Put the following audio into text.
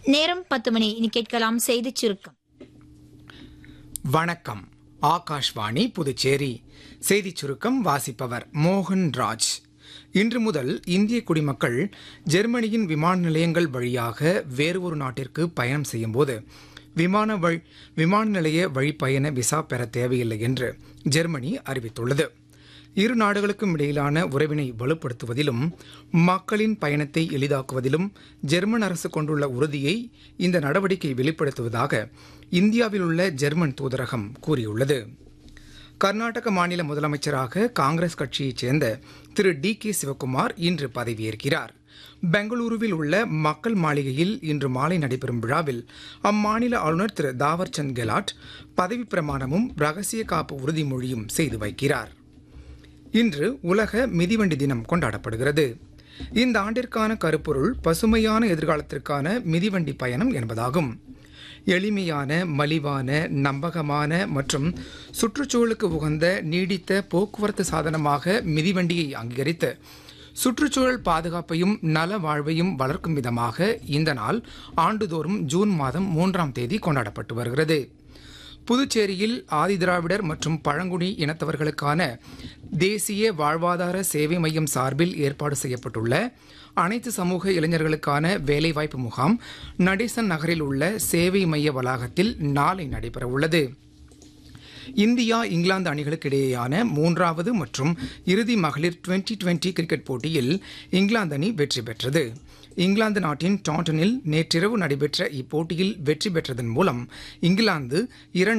நேரம் பத்து மணி இனி கேட்கலாம் செய்திச் சுருக்கம் வணக்கம் ஆகாஷ்வாணி புதுச்சேரி செய்திச் சுருக்கம் வாசிப்பவர் மோகன் ராஜ் இன்று முதல் இந்திய குடிமக்கள் ஜெர்மனியின் விமான நிலையங்கள் வழியாக வேறு ஒரு நாட்டிற்கு பயணம் செய்யும்போது விமான வழி விமான நிலைய வழிப்பயண விசா பெற தேவையில்லை என்று ஜெர்மனி அறிவித்துள்ளது இரு நாடுகளுக்கும் இடையிலான உறவினை வலுப்படுத்துவதிலும் மக்களின் பயணத்தை எளிதாக்குவதிலும் ஜெர்மன் அரசு கொண்டுள்ள உறுதியை இந்த நடவடிக்கை வெளிப்படுத்துவதாக இந்தியாவில் உள்ள ஜெர்மன் தூதரகம் கூறியுள்ளது கர்நாடக மாநில முதலமைச்சராக காங்கிரஸ் கட்சியைச் சேர்ந்த திரு டி கே சிவக்குமார் இன்று பதவியேற்கிறார் பெங்களூருவில் உள்ள மக்கள் மாளிகையில் இன்று மாலை நடைபெறும் விழாவில் அம்மாநில ஆளுநர் திரு தாவர்சந்த் கெலாட் பதவிப் பிரமாணமும் ரகசிய காப்பு உறுதிமொழியும் செய்து வைக்கிறார் இன்று உலக மிதிவண்டி தினம் கொண்டாடப்படுகிறது இந்த ஆண்டிற்கான கருப்பொருள் பசுமையான எதிர்காலத்திற்கான மிதிவண்டி பயணம் என்பதாகும் எளிமையான மலிவான நம்பகமான மற்றும் சுற்றுச்சூழலுக்கு உகந்த நீடித்த போக்குவரத்து சாதனமாக மிதிவண்டியை அங்கீகரித்து சுற்றுச்சூழல் பாதுகாப்பையும் நல வாழ்வையும் வளர்க்கும் விதமாக இந்த நாள் ஆண்டுதோறும் ஜூன் மாதம் மூன்றாம் தேதி கொண்டாடப்பட்டு வருகிறது புதுச்சேரியில் ஆதிதிராவிடர் மற்றும் பழங்குடி இனத்தவர்களுக்கான தேசிய வாழ்வாதார சேவை மையம் சார்பில் ஏற்பாடு செய்யப்பட்டுள்ள அனைத்து சமூக இளைஞர்களுக்கான வேலைவாய்ப்பு முகாம் நடேசன் நகரில் உள்ள சேவை மைய வளாகத்தில் நாளை நடைபெறவுள்ளது இந்தியா இங்கிலாந்து அணிகளுக்கு இடையேயான மூன்றாவது மற்றும் இறுதி மகளிர் டுவெண்டி டுவெண்டி கிரிக்கெட் போட்டியில் இங்கிலாந்து அணி வெற்றி பெற்றது இங்கிலாந்து நாட்டின் டாண்டனில் நேற்றிரவு நடைபெற்ற இப்போட்டியில் வெற்றி பெற்றதன் மூலம் இங்கிலாந்து இரண்டு